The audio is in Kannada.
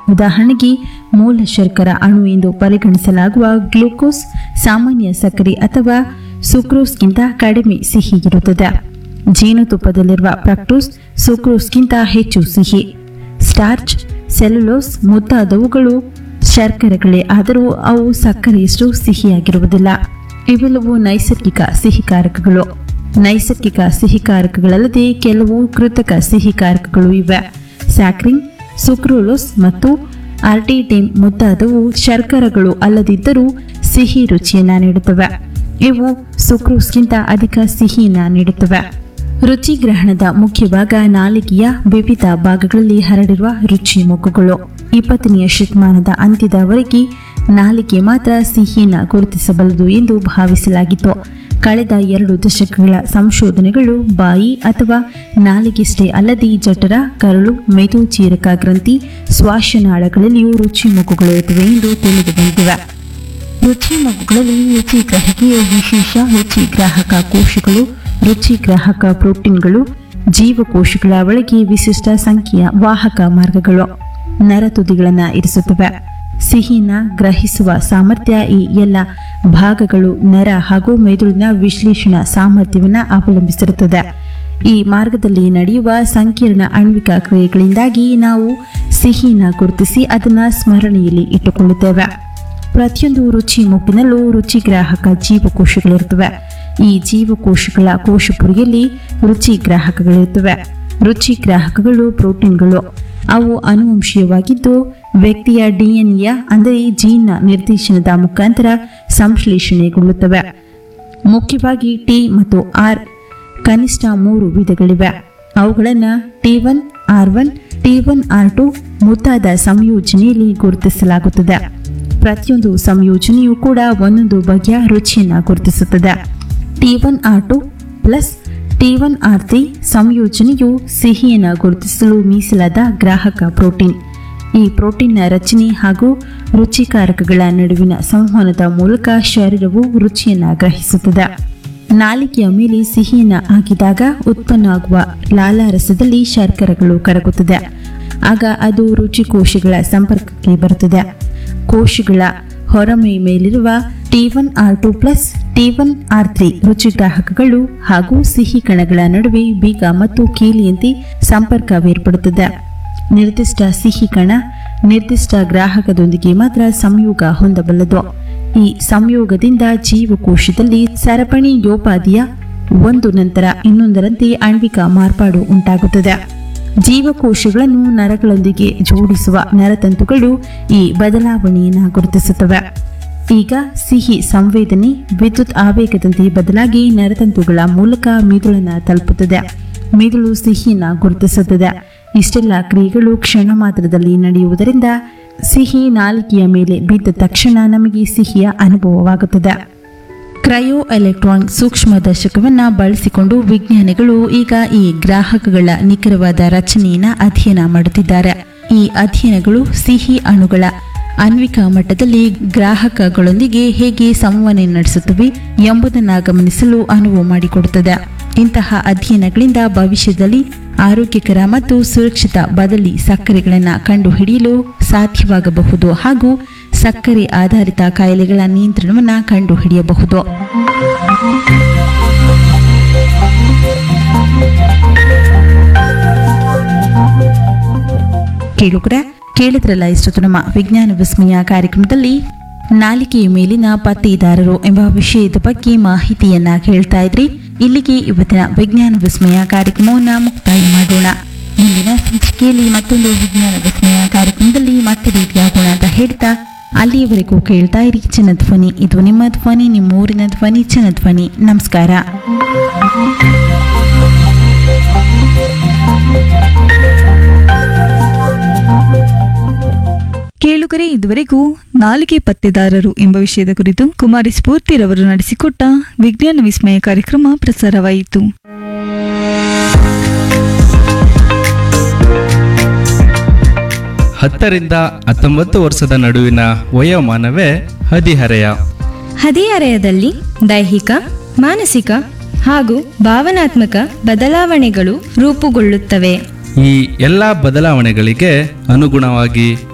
ಉದಾಹರಣೆಗೆ ಮೂಲ ಶರ್ಕರ ಅಣು ಎಂದು ಪರಿಗಣಿಸಲಾಗುವ ಗ್ಲೂಕೋಸ್ ಸಾಮಾನ್ಯ ಸಕ್ಕರೆ ಅಥವಾ ಸುಕ್ರೋಸ್ಗಿಂತ ಕಡಿಮೆ ಸಿಹಿ ಇರುತ್ತದೆ ಜೇನುತುಪ್ಪದಲ್ಲಿರುವ ಫ್ರಕ್ಟೋಸ್ ಸುಕ್ರೋಸ್ಗಿಂತ ಹೆಚ್ಚು ಸಿಹಿ ಸ್ಟಾರ್ಚ್ ಸೆಲ್ಯುಲೋಸ್ ಮುಂತಾದವುಗಳು ಶರ್ಕರೆಗಳೇ ಆದರೂ ಅವು ಸಕ್ಕರೆಯಷ್ಟು ಸಿಹಿಯಾಗಿರುವುದಿಲ್ಲ ಇವೆಲ್ಲವೂ ನೈಸರ್ಗಿಕ ಸಿಹಿಕಾರಕಗಳು ನೈಸರ್ಗಿಕ ಸಿಹಿಕಾರಕಗಳಲ್ಲದೆ ಕೆಲವು ಕೃತಕ ಸಿಹಿಕಾರಕಗಳು ಇವೆ ಸ್ಯಾಕ್ರಿನ್ ಸುಕ್ರೋಲೋಸ್ ಮತ್ತು ಆರ್ಟಿಟೇಮ್ ಮುಂತಾದವು ಶರ್ಕರಗಳು ಅಲ್ಲದಿದ್ದರೂ ಸಿಹಿ ರುಚಿಯನ್ನ ನೀಡುತ್ತವೆ ಇವು ಸುಕ್ರೋಸ್ಗಿಂತ ಅಧಿಕ ಸಿಹಿಯನ್ನ ನೀಡುತ್ತವೆ ರುಚಿ ಗ್ರಹಣದ ಮುಖ್ಯ ಭಾಗ ನಾಲಿಗೆಯ ವಿವಿಧ ಭಾಗಗಳಲ್ಲಿ ಹರಡಿರುವ ರುಚಿ ಮೊಗ್ಗುಗಳು ಇಪ್ಪತ್ತನೆಯ ಶತಮಾನದ ಅಂತ್ಯದವರೆಗೆ ನಾಲಿಗೆ ಮಾತ್ರ ಸಿಹಿಯನ್ನು ಗುರುತಿಸಬಲ್ಲದು ಎಂದು ಭಾವಿಸಲಾಗಿತ್ತು ಕಳೆದ ಎರಡು ದಶಕಗಳ ಸಂಶೋಧನೆಗಳು ಬಾಯಿ ಅಥವಾ ನಾಲಿಗೆಷ್ಟೇ ಅಲ್ಲದೆ ಜಠರ ಕರಳು ಮೆದು ಚೀರಕ ಗ್ರಂಥಿ ಶ್ವಾಸನಾಳಗಳಲ್ಲಿಯೂ ರುಚಿ ಮೊಗ್ಗುಗಳು ಇರುತ್ತವೆ ಎಂದು ತಿಳಿದು ಬಂದಿವೆ ರುಚಿ ಮಗುಗಳಲ್ಲಿ ರುಚಿ ಗ್ರಹಿಕೆಯ ವಿಶೇಷ ರುಚಿ ಗ್ರಾಹಕ ಕೋಶಗಳು ರುಚಿ ಗ್ರಾಹಕ ಪ್ರೋಟೀನ್ಗಳು ಜೀವಕೋಶಗಳ ಒಳಗೆ ವಿಶಿಷ್ಟ ಸಂಖ್ಯೆಯ ವಾಹಕ ಮಾರ್ಗಗಳು ನರತುದಿಗಳನ್ನು ಇರಿಸುತ್ತವೆ ಸಿಹಿನ ಗ್ರಹಿಸುವ ಸಾಮರ್ಥ್ಯ ಈ ಎಲ್ಲ ಭಾಗಗಳು ನರ ಹಾಗೂ ಮೆದುಳಿನ ವಿಶ್ಲೇಷಣಾ ಸಾಮರ್ಥ್ಯವನ್ನು ಅವಲಂಬಿಸಿರುತ್ತದೆ ಈ ಮಾರ್ಗದಲ್ಲಿ ನಡೆಯುವ ಸಂಕೀರ್ಣ ಆಣ್ವಿಕ ಕ್ರಿಯೆಗಳಿಂದಾಗಿ ನಾವು ಸಿಹಿನ ಗುರುತಿಸಿ ಅದನ್ನು ಸ್ಮರಣೆಯಲ್ಲಿ ಇಟ್ಟುಕೊಳ್ಳುತ್ತೇವೆ ಪ್ರತಿಯೊಂದು ರುಚಿ ಮುಪ್ಪಿನಲ್ಲೂ ರುಚಿಗ್ರಾಹಕ ಜೀವಕೋಶಗಳಿರುತ್ತವೆ ಈ ಜೀವಕೋಶಗಳ ಕೋಶಪುರಿಯಲ್ಲಿ ರುಚಿ ಗ್ರಾಹಕಗಳಿರುತ್ತವೆ ರುಚಿ ಗ್ರಾಹಕಗಳು ಪ್ರೋಟೀನ್ಗಳು ಅವು ಅನುವಂಶೀಯವಾಗಿದ್ದು ವ್ಯಕ್ತಿಯ ಡಿಎನ್ಎ ಅಂದರೆ ಜೀನ್ನ ನಿರ್ದೇಶನದ ಮುಖಾಂತರ ಸಂಶ್ಲೇಷಣೆಗೊಳ್ಳುತ್ತವೆ ಮುಖ್ಯವಾಗಿ ಟಿ ಮತ್ತು ಆರ್ ಕನಿಷ್ಠ ಮೂರು ವಿಧಗಳಿವೆ ಅವುಗಳನ್ನು T one R one T one R two ಮುಂತಾದ ಸಂಯೋಜನೆಯಲ್ಲಿ ಗುರುತಿಸಲಾಗುತ್ತದೆ ಪ್ರತಿಯೊಂದು ಸಂಯೋಜನೆಯೂ ಕೂಡ ಒಂದೊಂದು ಬಗೆಯ ರುಚಿಯನ್ನು ಗುರುತಿಸುತ್ತದೆ T one R two plus T one R three ಸಂಯೋಜನೆಯು ಸಿಹಿಯನ್ನು ಗುರುತಿಸಲು ಮೀಸಲಾದ ಗ್ರಾಹಕ ಪ್ರೋಟೀನ್ ಈ ಪ್ರೋಟೀನ್ನ ರಚನೆ ಹಾಗೂ ರುಚಿಕಾರಕಗಳ ನಡುವಿನ ಸಂವಹನದ ಮೂಲಕ ಶರೀರವು ರುಚಿಯನ್ನು ಗ್ರಹಿಸುತ್ತದೆ ನಾಲಿಗೆಯ ಮೇಲೆ ಸಿಹಿಯನ್ನು ಹಾಕಿದಾಗ ಉತ್ಪನ್ನ ಆಗುವ ಲಾಲಾರಸದಲ್ಲಿ ಶರ್ಕರೆಗಳು ಕರಗುತ್ತದೆ ಆಗ ಅದು ರುಚಿಕೋಶಗಳ ಸಂಪರ್ಕಕ್ಕೆ ಬರುತ್ತದೆ ಕೋಶಗಳ ಹೊರಮೈ ಮೇಲಿರುವ T one R two plus T one R three ರುಚಿಗ್ರಾಹಕಗಳು ಹಾಗೂ ಸಿಹಿ ಕಣಗಳ ನಡುವೆ ಬೀಗ ಮತ್ತು ಕೀಲಿಯಂತೆ ಸಂಪರ್ಕವೇರ್ಪಡುತ್ತದೆ ನಿರ್ದಿಷ್ಟ ಸಿಹಿ ಕಣ ನಿರ್ದಿಷ್ಟ ಗ್ರಾಹಕದೊಂದಿಗೆ ಮಾತ್ರ ಸಂಯೋಗ ಹೊಂದಬಲ್ಲದು ಈ ಸಂಯೋಗದಿಂದ ಜೀವಕೋಶದಲ್ಲಿ ಸರಪಣಿಯೋಪಾದಿಯ ಒಂದು ನಂತರ ಇನ್ನೊಂದರಂತೆ ಆಣ್ವಿಕ ಮಾರ್ಪಾಡು ಉಂಟಾಗುತ್ತದೆ ಜೀವಕೋಶಗಳನ್ನು ನರಗಳೊಂದಿಗೆ ಜೋಡಿಸುವ ನರತಂತುಗಳು ಈ ಬದಲಾವಣೆಯನ್ನು ಗುರುತಿಸುತ್ತವೆ ಈಗ ಸಿಹಿ ಸಂವೇದನೆ ವಿದ್ಯುತ್ ಆವೇಗದಂತೆ ಬದಲಾಗಿ ನರತಂತುಗಳ ಮೂಲಕ ಮಿದುಳನ್ನು ತಲುಪುತ್ತದೆ ಮಿದುಳು ಸಿಹಿಯನ್ನು ಗುರುತಿಸುತ್ತದೆ ಇಷ್ಟೆಲ್ಲ ಕ್ರಿಯೆಗಳು ಕ್ಷಣ ಮಾತ್ರದಲ್ಲಿ ನಡೆಯುವುದರಿಂದ ಸಿಹಿ ನಾಲಿಗೆಯ ಮೇಲೆ ಬಿದ್ದ ತಕ್ಷಣ ನಮಗೆ ಸಿಹಿಯ ಅನುಭವವಾಗುತ್ತದೆ ಕ್ರಯೋ ಎಲೆಕ್ಟ್ರಾನ್ ಸೂಕ್ಷ್ಮದರ್ಶಕವನ್ನು ಬಳಸಿಕೊಂಡು ವಿಜ್ಞಾನಿಗಳು ಈಗ ಈ ಗ್ರಾಹಕಗಳ ನಿಖರವಾದ ರಚನೆಯನ್ನು ಅಧ್ಯಯನ ಮಾಡುತ್ತಿದ್ದಾರೆ ಈ ಅಧ್ಯಯನಗಳು ಸಿಹಿ ಅಣುಗಳ ಆಣ್ವಿಕ ಮಟ್ಟದಲ್ಲಿ ಗ್ರಾಹಕಗಳೊಂದಿಗೆ ಹೇಗೆ ಸಂವಹನ ನಡೆಸುತ್ತವೆ ಎಂಬುದನ್ನು ಗಮನಿಸಲು ಅನುವು ಮಾಡಿಕೊಡುತ್ತದೆ ಇಂತಹ ಅಧ್ಯಯನಗಳಿಂದ ಭವಿಷ್ಯದಲ್ಲಿ ಆರೋಗ್ಯಕರ ಮತ್ತು ಸುರಕ್ಷಿತ ಬದಲಿ ಸಕ್ಕರೆಗಳನ್ನು ಕಂಡುಹಿಡಿಯಲು ಸಾಧ್ಯವಾಗಬಹುದು ಹಾಗೂ ಸಕ್ಕರೆ ಆಧಾರಿತ ಕಾಯಿಲೆಗಳ ನಿಯಂತ್ರಣವನ್ನು ಕಂಡುಹಿಡಿಯಬಹುದು ಕೇಳುಗರೆ ಕೇಳಿದ್ರಲ್ಲ ಇಷ್ಟೊತ್ತು ನಮ್ಮ ವಿಜ್ಞಾನ ವಿಸ್ಮಯ ಕಾರ್ಯಕ್ರಮದಲ್ಲಿ ನಾಲಿಗೆಯ ಮೇಲಿನ ಪತ್ತೇದಾರರು ಎಂಬ ವಿಷಯದ ಬಗ್ಗೆ ಮಾಹಿತಿಯನ್ನ ಕೇಳ್ತಾ ಇದ್ರಿ ಇಲ್ಲಿಗೆ ಇವತ್ತಿನ ವಿಜ್ಞಾನ ವಿಸ್ಮಯ ಕಾರ್ಯಕ್ರಮವನ್ನ ಮುಕ್ತಾಯ ಮಾಡೋಣ ಮುಂದಿನ ಸಂಚಿಕೆಯಲ್ಲಿ ಮತ್ತೊಂದು ವಿಜ್ಞಾನ ವಿಸ್ಮಯ ಕಾರ್ಯಕ್ರಮದಲ್ಲಿ ಮತ್ತೆ ಭೇಟಿಯಾಗೋಣ ಅಂತ ಹೇಳ್ತಾ ಅಲ್ಲಿಯವರೆಗೂ ಕೇಳ್ತಾ ಇರಿ ಚಿನ್ನಧ್ವನಿ ಇದು ನಿಮ್ಮ ಧ್ವನಿ ನಿಮ್ಮ ಊರಿನ ಧ್ವನಿ ಚಿನ್ನಧ್ವನಿ ನಮಸ್ಕಾರ ಕೇಳುಗರೆ ಇದುವರೆಗೂ ನಾಲಿಗೆ ಪತ್ತೆದಾರರು ಎಂಬ ವಿಷಯದ ಕುರಿತು ಕುಮಾರಿ ಸ್ಫೂರ್ತಿರವರು ನಡೆಸಿಕೊಟ್ಟ ವಿಜ್ಞಾನ ವಿಸ್ಮಯ ಕಾರ್ಯಕ್ರಮ ಪ್ರಸಾರವಾಯಿತು ಹತ್ತರಿಂದ ಹತ್ತೊಂಬತ್ತು ವರ್ಷದ ನಡುವಿನ ವಯೋಮಾನವೇ ಹದಿಹರೆಯ ಹದಿಹರೆಯದಲ್ಲಿ ದೈಹಿಕ ಮಾನಸಿಕ ಹಾಗೂ ಭಾವನಾತ್ಮಕ ಬದಲಾವಣೆಗಳು ರೂಪುಗೊಳ್ಳುತ್ತವೆ ಈ ಎಲ್ಲ ಬದಲಾವಣೆಗಳಿಗೆ ಅನುಗುಣವಾಗಿ